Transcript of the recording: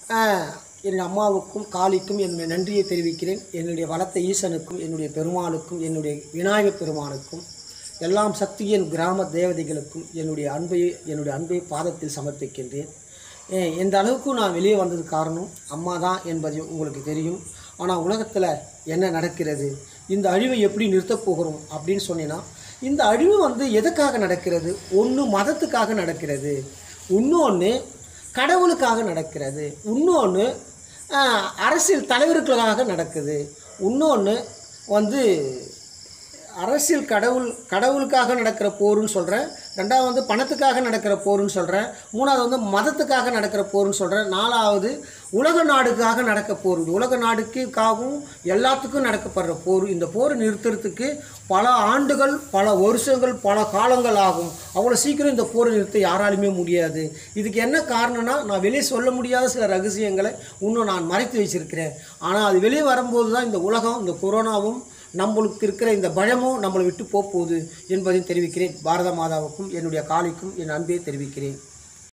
என் அம்மாவுக்கும் காளிக்கும் என்னுடைய நன்றியை தெரிவிக்கிறேன் என்னுடைய வளர்த்த ஈசனுக்கும் என்னுடைய பெருமாளுக்கும் என்னுடைய விநாயகப் பெருமானுக்கும் எல்லாம் சக்தியின் கிராம தேவதைகளுக்கும் என்னுடைய அன்பை என்னுடைய அன்பை பாதத்தில் சமர்ப்பிக்கின்றேன் ஏ, இந்த அளவுக்கு நான் வெளியே வந்தது காரணம் அம்மா தான் என்பது உங்களுக்கு தெரியும் ஆனால் உலகத்தில் என்ன நடக்கிறது இந்த அழிவை எப்படி நிறுத்தப் போகிறோம் அப்படின்னு சொன்னீங்கன்னா இந்த அழிவு வந்து எதுக்காக நடக்கிறது ஒன்று மதத்துக்காக நடக்கிறது இன்னொன்று கடவுளுக்காக நடக்கிறது இன்னொன்று அரசியல் தலைவர்களுக்காக நடக்குது இன்னொன்று வந்து அரசியல் கடவுள் கடவுளுக்காக நடக்கிற போருன்னு சொல்கிறேன் ரெண்டாவது வந்து பணத்துக்காக நடக்கிற போருன்னு சொல்கிறேன் மூணாவது வந்து மதத்துக்காக நடக்கிற போருன்னு சொல்கிறேன் நாலாவது உலக நாடுக்காக நடக்க போர் இது உலக நாடுக்காகவும் எல்லாத்துக்கும் நடக்கப்படுற போர் இந்த போரை நிறுத்துறதுக்கு பல ஆண்டுகள் பல வருஷங்கள் பல காலங்கள் ஆகும் அவ்வளோ சீக்கிரம் இந்த போரை நிறுத்த யாராலுமே முடியாது இதுக்கு என்ன காரணம்னா நான் வெளியே சொல்ல முடியாத சில ரகசியங்களை இன்னும் நான் மறைத்து வச்சிருக்கிறேன் ஆனால் அது வெளியே வரும்போது தான் இந்த உலகம் இந்த கொரோனாவும் நம்மளுக்கு இருக்கிற இந்த பயமும் நம்மளை விட்டு போக போகுது என்பதையும் தெரிவிக்கிறேன் பாரத மாதாவுக்கும் என்னுடைய காளிக்கும் என் அன்பை தெரிவிக்கிறேன்